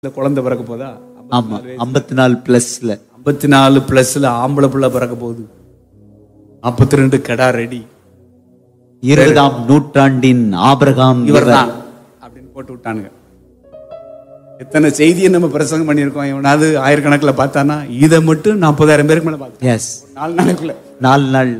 இந்த குழந்தை பிறக்க போதா ஆமா ஐம்பத்தி நாலு பிளஸ்ல ஐம்பத்தி நாலு பிளஸ்ல ஆம்பளை பிள்ளை பிறக்க போகுது நாற்பத்தி ரெண்டு கடா ரெடி இருபதாம் நூற்றாண்டின் ஆபிரகாம் இவர் இவர் தான் அப்படின்னு போட்டு விட்டானுங்க எத்தனை செய்தியை நம்ம பிரசங்கம் பண்ணியிருக்கோம் இவனாவது ஆயிரக்கணக்கில் பார்த்தானா இதை மட்டும் நாற்பதாயிரம் பேருக்கு மேலே பார்த்தோம் எஸ் நாலு நாளைக்குள்ள நாலு நாள்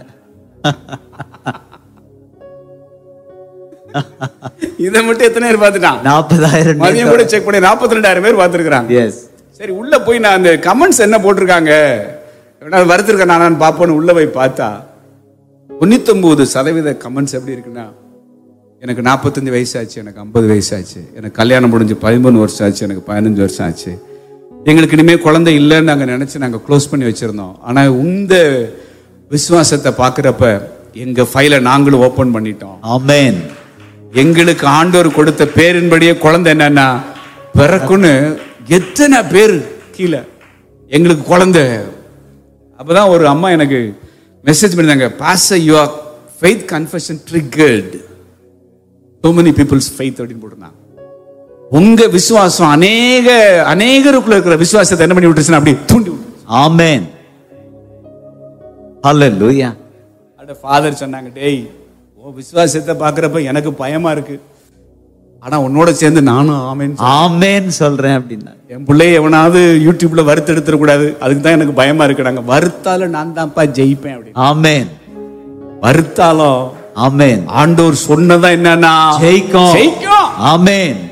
இதை மட்டும் எத்தனை பேர் பார்த்துட்டான் நாற்பதாயிரம் மதியம் கூட செக் பண்ணி நாற்பத்தி ரெண்டாயிரம் பேர் பார்த்துருக்குறாங்க எஸ் சரி உள்ள போய் நான் அந்த கமெண்ட்ஸ் என்ன போட்டிருக்காங்க எவனாவது வருத்திருக்கேன் நான் பார்ப்போன்னு உள்ள போய் பார்த்தா தொண்ணூத்தொன்பது சதவீத கமெண்ட்ஸ் எப்படி இருக்குன்னா எனக்கு நாற்பத்தஞ்சு வயசாச்சு எனக்கு ஐம்பது வயசாச்சு எனக்கு கல்யாணம் முடிஞ்சு பதிமூணு வருஷம் ஆச்சு எனக்கு பதினஞ்சு வருஷம் ஆச்சு எங்களுக்கு இனிமே குழந்தை இல்லைன்னு நாங்கள் நினச்சி நாங்கள் க்ளோஸ் பண்ணி வச்சுருந்தோம் ஆனால் இந்த விசுவாசத்தை பார்க்குறப்ப எங்கள் ஃபைலை நாங்களும் ஓப்பன் பண்ணிட்டோம் ஆமென் எங்களுக்கு ஆண்டவர் கொடுத்த பேரின்படியே குழந்தை என்னன்னா பிறக்குன்னு எத்தனை பேர் கீழே எங்களுக்கு குழந்தை அப்பதான் ஒரு அம்மா எனக்கு மெசேஜ் பண்ணிருந்தாங்க pass your faith confession triggered so many people's faith அப்படின்னு போட்டிருந்தாங்க உங்க விசுவாசம் அநேக அநேகருக்குள்ள இருக்கிற விசுவாசத்தை என்ன பண்ணி விட்டுருச்சுன்னா அப்படி தூண்டி விட்டுருச்சு ஆமென் ஹalleluya அட ஃபாதர் சொன்னாங்க டேய் உன் விசுவாசத்தை பார்க்குறப்ப எனக்கு பயமா இருக்கு ஆனா உன்னோட சேர்ந்து நானும் ஆமேன் ஆமென் சொல்றேன் அப்படின்னா என் பிள்ளைய எவனாவது யூடியூப்ல வறுத்தெடுத்துட கூடாது அதுக்கு தான் எனக்கு பயமா இருக்கு நாங்க வறுத்தாலும் நான் தான்ப்பா ஜெயிப்பேன் அப்படின்னு ஆமென் வறுத்தாலும் ஆமென் ஆண்டோர் சொன்னதா என்னன்னா ஜெயிக்கும் ஜெயிக்கும் ஆமென்